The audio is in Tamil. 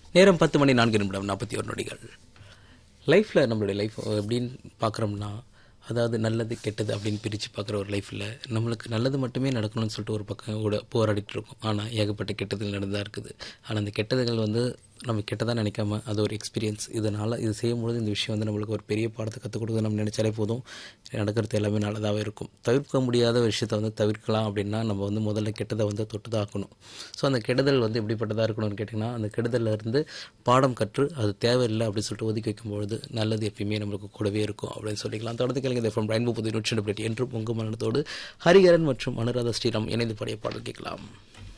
நேரம் பத்து மணி நான்கு நிமிடம் நாற்பத்தி ஒரு நொடிகள் லைஃப்பில் நம்மளுடைய லைஃப் எப்படின்னு பார்க்குறோம்னா அதாவது நல்லது கெட்டது அப்படின்னு பிரித்து பார்க்குற ஒரு லைஃப்பில் நம்மளுக்கு நல்லது மட்டுமே நடக்கணும்னு சொல்லிட்டு ஒரு பக்கம் கூட போராடிட்டு இருக்கோம் ஆனால் ஏகப்பட்ட கெட்டதுகள் நடந்தா இருக்குது ஆனால் அந்த கெட்டதுகள் வந்து நம்ம கெட்டதாக நினைக்காம அது ஒரு எக்ஸ்பீரியன்ஸ் இதனால் இது செய்யும்பொழுது இந்த விஷயம் வந்து நம்மளுக்கு ஒரு பெரிய பாடத்தை கற்றுக் கொடுக்குது நம்ம நினச்சாலே போதும் நடக்கிறது எல்லாமே நல்லதாகவே இருக்கும் தவிர்க்க முடியாத விஷயத்தை வந்து தவிர்க்கலாம் அப்படின்னா நம்ம வந்து முதல்ல கெட்டதை வந்து தொட்டு தான் ஆக்கணும் ஸோ அந்த கெடுதல் வந்து எப்படிப்பட்டதாக இருக்கணும்னு கேட்டிங்கன்னா அந்த கெடுதல்ல இருந்து பாடம் கற்று அது தேவையில்லை அப்படின்னு சொல்லிட்டு ஒதுக்கி வைக்கும்பொழுது நல்லது எப்பயுமே நம்மளுக்கு கூடவே இருக்கும் அப்படின்னு சொல்லிக்கலாம் தொடர்ந்து கேளுங்க ஃப்ரம் ரெயின்போ புது நூற்றி என்று உங்கள் மரணத்தோடு ஹரிகரன் மற்றும் அனுராதா ஸ்ரீராம் இணைந்து பாடிய பாடல் கேட்கலாம்